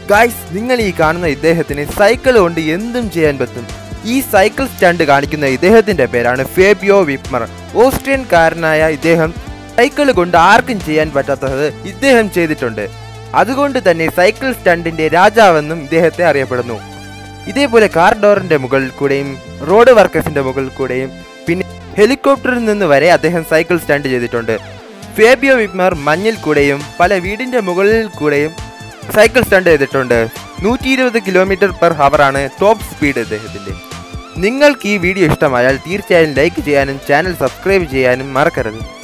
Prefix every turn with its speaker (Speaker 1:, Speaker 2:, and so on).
Speaker 1: guys നിങ്ങൾ ഈ കാണുന്ന ഇദ്ദേഹത്തിന് സൈക്കിൾ കൊണ്ട് എന്തും ചെയ്യാൻ പറ്റും ഈ സൈക്കിൾ സ്റ്റണ്ട് കാണിക്കുന്ന ഇദ്ദേഹത്തിന്റെ പേരാണ് ഫേബിയോ വിപ്മർ ഓസ്ട്രിയൻകാരനായ ഇദ്ദേഹം സൈക്കിൾ കൊണ്ട് ആർക്കും ചെയ്യാൻ പറ്റാത്തത് ഇദ്ദേഹം ചെയ്തിട്ടുണ്ട് അതുകൊണ്ട് തന്നെ സൈക്കിൾ സ്റ്റണ്ടിന്റെ രാജാവെന്നും ഇദ്ദേഹത്തെ അറിയപ്പെടുന്നു ഇതേപോലെ കാർ ഡോറിന്റെ മുകളിൽ കൂടെയും റോഡ് വർക്കേഴ്സിന്റെ മുകളിൽ കൂടെയും പിന്നെ ഹെലികോപ്റ്ററിൽ നിന്ന് വരെ അദ്ദേഹം സൈക്കിൾ സ്റ്റണ്ട് ചെയ്തിട്ടുണ്ട് ഫേബിയോ വിപ്മർ മഞ്ഞിൽ കൂടെയും പല വീടിന്റെ മുകളിൽ കൂടെയും സൈക്കിൾ സ്റ്റണ്ട് ചെയ്തിട്ടുണ്ട് നൂറ്റി ഇരുപത് കിലോമീറ്റർ പെർ ഹവറാണ് ടോപ്പ് സ്പീഡ് ഇദ്ദേഹത്തിന്റെ നിങ്ങൾക്ക് ഈ വീഡിയോ ഇഷ്ടമായാൽ തീർച്ചയായും ലൈക്ക് ചെയ്യാനും ചാനൽ സബ്സ്ക്രൈബ് ചെയ്യാനും മറക്കരുത്